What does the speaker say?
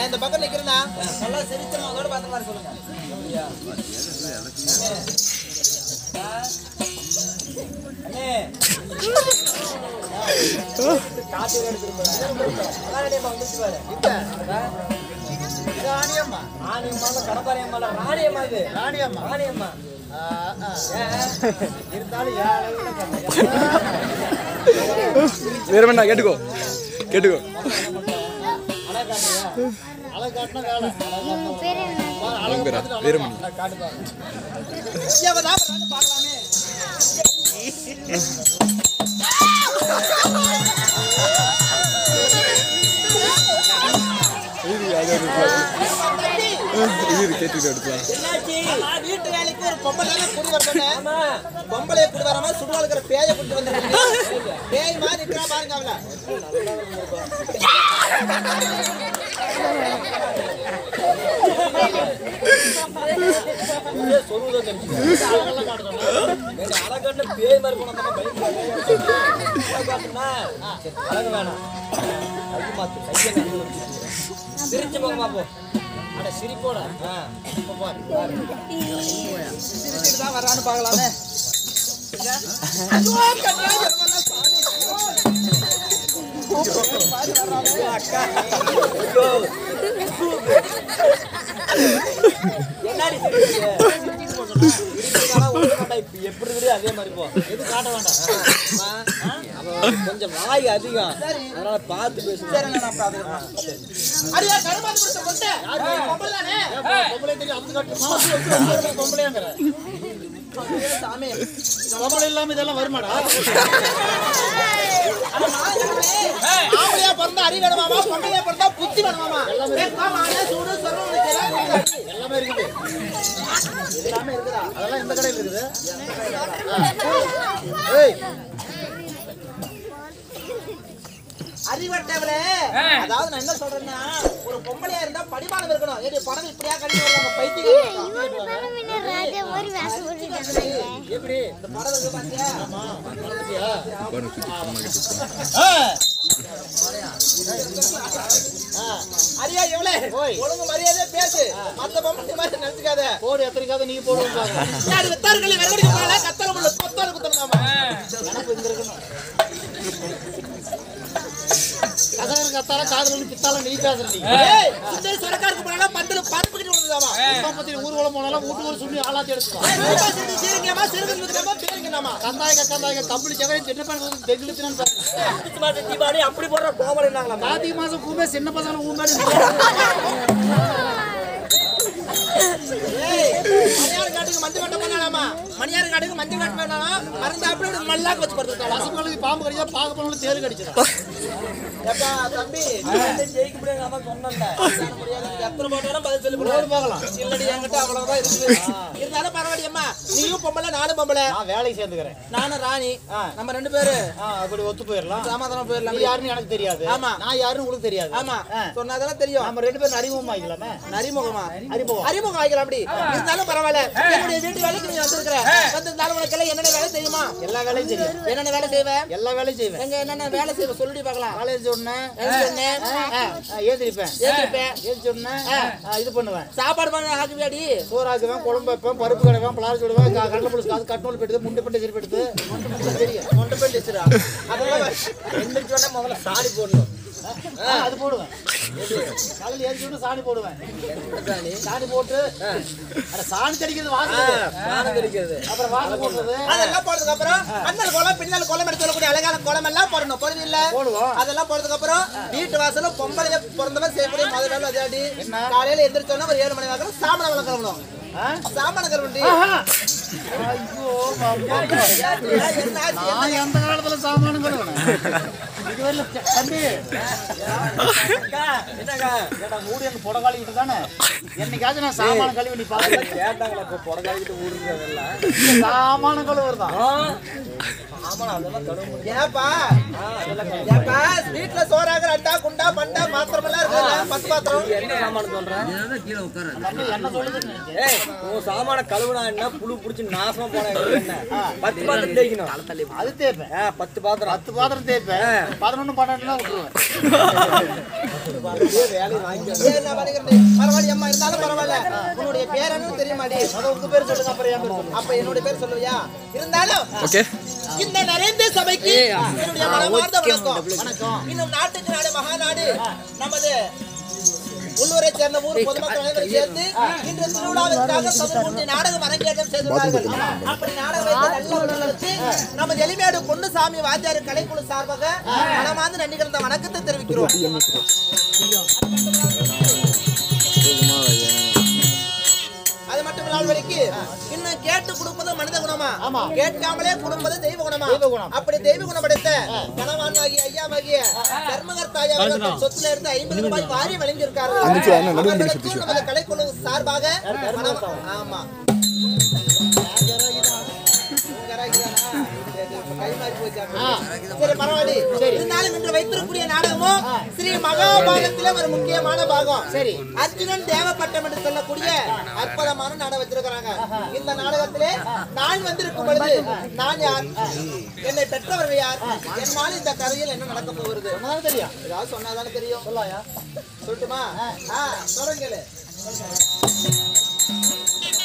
இந்த பக்கம் நிக்கிறேன்னா நல்லா சிரிச்சு அதோட பார்த்த மாதிரி சொல்லுங்க அண்ணே காத்து எடுத்துருப்பேன் வந்துச்சு பாரு இது ஆணியம்மா ராணியம்மா கடப்பாறையம்மா ராணியம்மா இது ராணியம்மா ராணியம்மா ஆ, ஆ. ஏன் இருந்தாலும் ஏன் அளவுல கம்மி. வேற வேணா கேட்டுக்கோ கேட்டுக்கோ அழகு காட்டினா வேலை இவங்க பேர் என்ன அவன் பேரா வீரமணி எவதான் வந்து பார்க்கலாமே இது அது ஒரு இது கேட்டுக்கிட்டு எடுக்கலாம் என்னாச்சு நான் வீட்டு வேலைக்கு ஒரு பொம்பளை தானே குடி வரணும் ஆமா பொம்பளைய குடி வராம சுடுவா இருக்கிற பேய குடி வந்து பேய் மாதிரி இருக்கிறா பாருங்க அவள அழகாட்டு பேய் மாதிரி போன அழகு வேணாம் கை மாத்து கையை கண்ணு சிரிச்சு போகமா போ அட சிரிப்போட ஆ இப்ப பாரு பாரு சிரிச்சுட்டு தான் வர்றான்னு பார்க்கலாமே ஐயோ, கண்ணா, எவ்வளவு சாமி. பாரு வர்றானே. அக்கா. ஐயோ. என்னடி சிரிக்கிறீங்க? சிரிக்கிறீங்களா? ஒண்ணும் வேண்டாம். இப்ப எப்படி இருக்குது அதே மாதிரி போ எது காட்ட வேண்டாம் அம்மா, அவ கொஞ்சம் வாய் அதிகம் அதனால பார்த்து பேசு அடியா கருமாதி கொடுத்த கொண்டை பொம்பளை தானே பொம்பளை தெரியும் அமுது காட்டுமா பொம்பளையாங்கிற சாமி பொம்பளை இல்லாம இதெல்லாம் வருமாடா ஆம்பளையா பிறந்தா அறிவு வேணுமாமா பொம்பளையா பிறந்தா புத்தி வேணுமாமா வேப்பா, மானே, சூடு, சொர்ணம் உனக்கு எல்லாம் இருக்குது. எல்லாமே இருக்குது எல்லாமே இருக்குதா அதெல்லாம் இந்த கடையில் இருக்குது ஏய் அறிவட்டவளே அதாவது நான் என்ன சொல்றேன்னா ஒரு பொம்பளையா இருந்தா படிமானம் இருக்கணும் ஏடி படம் இப்படியா கட்டி வருவாங்க பைத்தியம் இவங்க தானே முன்ன ராஜா மாதிரி வேஷம் போட்டுட்டு எப்படி இந்த படம் இருக்கு பாத்தியா பாருங்க சுத்தி அம்மா கிட்ட இருக்கலாம். அரியா இவளே ஒழுங்கு மரியாதையா பேசு மத்த பொம்பளை மாதிரி நினைச்சுக்காத போடு எத்தனைக்காவது நீங்க போடுவோம் பாருங்க யாரு வித்தார்களே வெறுமடிக்க போகல கத்தல முள்ள கொத்தால குத்தணுமாமா எனக்கு இங்க இருக்கணும் கசகர் கத்தால காதல் ஒண்ணு பித்தால நீ பேசுற நீ ஏய் சுந்தரி சொரக்காருக்கு போனால பந்தல பரப்புக்கிட்டு விழுந்தாமா பத்தி ஊர்வலம் போனாலும் வீட்டுக்கு ஒரு சுண்ணி ஆளாத்தி எடுத்துக்கலாம் சீரங்கமா சிறுகன் வித்துக்கமா பேருங்கனாமா கந்தாயக கந்தாயக கம்பளி செவரே சின்ன பையன் தெங்கிலுத்தினான்னு தீபாவளி அப்படி போடுற கோமலைனாங்களா கார்த்திகை மாசம் பூமே சின்ன பசங்க ஊமாடி ஏய் மணியார் காட்டுக்கு மஞ்சள் கட்ட பண்ணலாமா மணியார் காட்டுக்கு மஞ்சள் கட்ட பண்ணலாம் மறந்து அப்படி மல்லாக்கு வச்சு படுத்துட்டாளா பசங்களுக்கு பாம்பு கடிச்சா பாக்க போனாலும் தேரு கடிச்சதா ஏப்பா தம்பி ஜெயிக்க முடியாது அவன் சொன்னல எத்தனை போட்டாலும் பதில் சொல்லி போடு பார்க்கலாம் இல்லடி என்கிட்ட அவ்வளவுதான் இருக்குது இருந்தாலும் பரவாயில்லையம்மா நீயும் பொம்பளை நானும் பொம்பளை நான் வேலைக்கு சேர்ந்துக்கிறேன் நானும் ராணி ஆ. நம்ம ரெண்டு பேரு ஆ, அப்படி ஒத்து போயிடலாம் சமாதானம் நீ போயிடலாம் யாருன்னு எனக்கு தெரியாது ஆமா. நான் யாருன்னு உங்களுக்கு தெரியாது ஆமா ஆ. சொன்னாதானே தெரியும் நம்ம ரெண்டு பேரும் அறிமுகம் ஆகிக்கலாமே அறிமுகமா அறிமுகம் அறிமுகம் ஆகிக்கலாம் அப்படி இருந்தாலும் பரவாயில்ல என்னுடைய வீட்டு வேலைக்கு நீ வந்திருக்கிற வந்திருந்தாலும் உனக்கு எல்லாம் என்னென்ன வேலை தெரியுமா எல்லா வேலையும் தெரியும் என்னென்ன வேலை செய்வேன் எல்லா வேலையும் செய்வேன் எங்க என்னென்ன வேலை செய்வ சொல்லிட்டு பார்க்கலாம் காலேஜ் உடனே எழுந்து சொன்னேன். ஏந்திரிப்பேன் ஏந்திருப்பேன். ஏந்திரிச்ச உடனே ஆ, இது பண்ணுவேன் சாப்பாடு பண்ண ஆக்குவியாடி சோறாக்குவேன் குழம்பு வைப்பேன் பருப்பு கடைவேன் பலாரி விடுவேன் கடலை புளிச்சு அது கட்டோல் பெடுது முண்டை பட்டு சிரிப்பு எடுத்து தெரியும் மொட்டை பெண் டிச்சுடா அதெல்லாம் எந்திரிச்ச உடனே முதல்ல சாடி போடணும் ஆ, அது போடுவேன் காலையில் ஏறிச்சு விட்டு சாணி போடுவேன் சாணி போட்டு அட சாணி தெளிக்கிறது வாசல் சாணம் தெரிக்கிறது அப்புறம் வாசல் போடுறது அதெல்லாம் போட்டதுக்கு அப்புறம் அண்ணல் கோலம் பின்னல் கோலம் எடுத்து சொல்லக்கூடிய அழகான கோலம் எல்லாம் போடணும் போடுது இல்ல போடுவோம். அதெல்லாம் போட்டதுக்கு அப்புறம் வீட்டு வாசல்ல பொம்பளைய பிறந்தவன் செய்யக்கூடிய முதல் வேலை அதாடி என்ன? காலையில எந்திரிச்சோன்னா ஒரு ஏழு மணி வாக்கில் சாமனை வள கிளம்பணும் ஆ? சாமான கிளம்பி ஐயோ பாப்பா. என்ன ஆச்சு? நான் எந்த காலத்துல சாமானும் கழுவுனேன் இதுவரையில த- தம்பி அக்கா, என்னக்கா? ஏடா மூடி அங்க புடகாளி கிட்ட தானே என்னைக்காச்சும் நான் சாமான கழுவி நீ பாத்து கேட்டாங்களா இப்ப புடகாலிக்கிட்டு ஊருக்கு அதெல்லாம் சாமான கழுவுறதான் ஏப்பா ஏப்பா வீட்டுல சோறாக அண்டா குண்டா பண்டா பாத்திரம் எல்லாம் இருக்கு பத்து பாத்திரம் என்ன சாமான சொல்றேன் தம்பி என்ன சொல்லுதுன்னு நினைச்சேன் ஏய் உன் சாமான கழுவுனா என்ன புழு புடிச்சு நாசமா போன என்ன பத்து பாத்திரம் தேய்க்கணும் அது தேய்ப்பேன் ஆ, பத்து பாத்திரம் பத்து பாத்திரம் தேய்ப்பேன் பதினொன்னு பன்னெண்டுனா விட்டுருவேன் வேலையை வாங்கி சரி, நான் வருகிறேன். பரவாயில்லை அம்மா இருந்தாலும் பரவாயில்ல உன்னுடைய பேர் என்ன தெரியுமாடி அத உங்க பேர் சொல்லுங்க அப்புறம் என் பேர் சொல்லுங்க அப்ப என்னுடைய பேர் சொல்லுவியா இருந்தாலும் ஓகே இந்த நரேந்திர சபைக்கு என்னுடைய மனமார்ந்த வணக்கம் வணக்கம் இன்னும் நாட்டுக்கு நாடு மகாநாடு நமது உள்ளூரை சேர்ந்த ஊர் பொதுமக்கள் அனைவரும் சேர்ந்து இன்று திருவிழாவிற்காக சதுரமுட்டி நாடகம் அரங்கேற்றம் செய்துள்ளார்கள் அப்படி நாடகம் வைத்து நல்ல ஒரு வச்சு நமது எளிமையாடு பொன்னுசாமி வாத்தியார் கலைக்குழு சார்பாக மனமார்ந்த நன்றி கிடந்த வணக்கத்தை தெரிவிக்கிறோம் அது மட்டும் இல்லாமல் வரைக்கும் இன்னும் கேட்டு கொடுப்பது மனித குணமா ஆமா. கேட்காமலே கொடுப்பது தெய்வ குணமா தெய்வ குணம். அப்படி தெய்வ குணம் படைத்த கணவானாகிய ஐயாவாகிய தர்மகர்த்தாய அவர்கள் சொத்துல இருந்து ஐம்பது ரூபாய் வாரி வழங்கியிருக்கார்கள் வந்துச்சு, அண்ணா, நடுவுல பிடிச்சு, அவர்களுக்கு பிடிச்சு. நமது கலைக்குழு சார்பாக மனம்- ஆமா சரி பரவாயில்லை இருந்தாலும் இன்று வைத்திருக்கக்கூடிய நாடகமும் ஸ்ரீ மகாபாரதத்திலே ஒரு முக்கியமான பாகம் சரி. அர்ஜுனன் தேவப்பட்டம் என்று சொல்லக்கூடிய அற்புதமான நாடகம் வச்சிருக்கிறாங்க இந்த நாடகத்திலே நான் வந்திருக்கும் பொழுது நான் யார் என்னை பெற்றவர்கள் யார் என்னால் இந்த கதையில் என்ன நடக்க போகிறது சொன்னதானே தெரியும் ஏதாவது சொன்னாதானே தெரியும் சொல்லாயா சொல்லட்டுமா ஆ தொடங்கலு